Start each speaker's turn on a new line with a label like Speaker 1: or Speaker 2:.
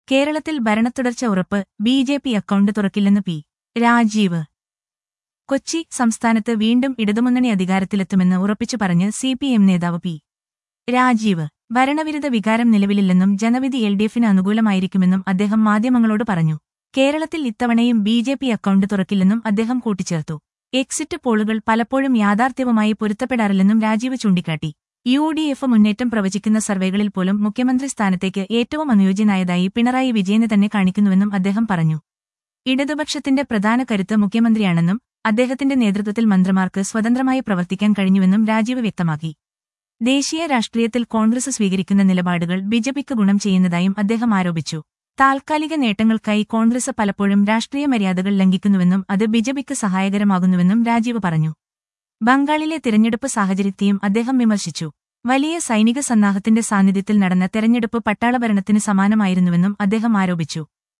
Speaker 1: കേരളത്തിൽ ഭരണത്തുടർച്ച ഉറപ്പ് ബി ജെ പി അക്കൗണ്ട് തുറക്കില്ലെന്ന് പി രാജീവ് കൊച്ചി സംസ്ഥാനത്ത് വീണ്ടും ഇടതുമുന്നണി അധികാരത്തിലെത്തുമെന്ന് ഉറപ്പിച്ചു പറഞ്ഞ് സി പി എം നേതാവ് പി രാജീവ് ഭരണവിരുദ്ധ വികാരം നിലവിലില്ലെന്നും ജനവിധി എൽ ഡി എഫിന് അനുകൂലമായിരിക്കുമെന്നും അദ്ദേഹം മാധ്യമങ്ങളോട് പറഞ്ഞു കേരളത്തിൽ ഇത്തവണയും ബി ജെ പി അക്കൗണ്ട് തുറക്കില്ലെന്നും അദ്ദേഹം കൂട്ടിച്ചേർത്തു എക്സിറ്റ് പോളുകൾ പലപ്പോഴും യാഥാർത്ഥ്യവുമായി പൊരുത്തപ്പെടാറില്ലെന്നും രാജീവ് ചൂണ്ടിക്കാട്ടി യു ഡി എഫ് മുന്നേറ്റം പ്രവചിക്കുന്ന സർവേകളിൽ പോലും മുഖ്യമന്ത്രി സ്ഥാനത്തേക്ക് ഏറ്റവും അനുയോജ്യനായതായി പിണറായി വിജയനെ തന്നെ കാണിക്കുന്നുവെന്നും അദ്ദേഹം പറഞ്ഞു ഇടതുപക്ഷത്തിന്റെ പ്രധാന കരുത്ത് മുഖ്യമന്ത്രിയാണെന്നും അദ്ദേഹത്തിന്റെ നേതൃത്വത്തിൽ മന്ത്രിമാർക്ക് സ്വതന്ത്രമായി പ്രവർത്തിക്കാൻ കഴിഞ്ഞുവെന്നും രാജീവ് വ്യക്തമാക്കി ദേശീയ രാഷ്ട്രീയത്തിൽ കോൺഗ്രസ് സ്വീകരിക്കുന്ന നിലപാടുകൾ ബിജെപിക്ക് ഗുണം ചെയ്യുന്നതായും അദ്ദേഹം ആരോപിച്ചു താൽക്കാലിക നേട്ടങ്ങൾക്കായി കോൺഗ്രസ് പലപ്പോഴും രാഷ്ട്രീയ മര്യാദകൾ ലംഘിക്കുന്നുവെന്നും അത് ബിജെപിക്ക് സഹായകരമാകുന്നുവെന്നും രാജീവ് പറഞ്ഞു ബംഗാളിലെ തിരഞ്ഞെടുപ്പ് സാഹചര്യത്തെയും അദ്ദേഹം വിമർശിച്ചു വലിയ സൈനിക സന്നാഹത്തിന്റെ സാന്നിധ്യത്തിൽ നടന്ന തെരഞ്ഞെടുപ്പ് പട്ടാളഭരണത്തിന് സമാനമായിരുന്നുവെന്നും അദ്ദേഹം ആരോപിച്ചു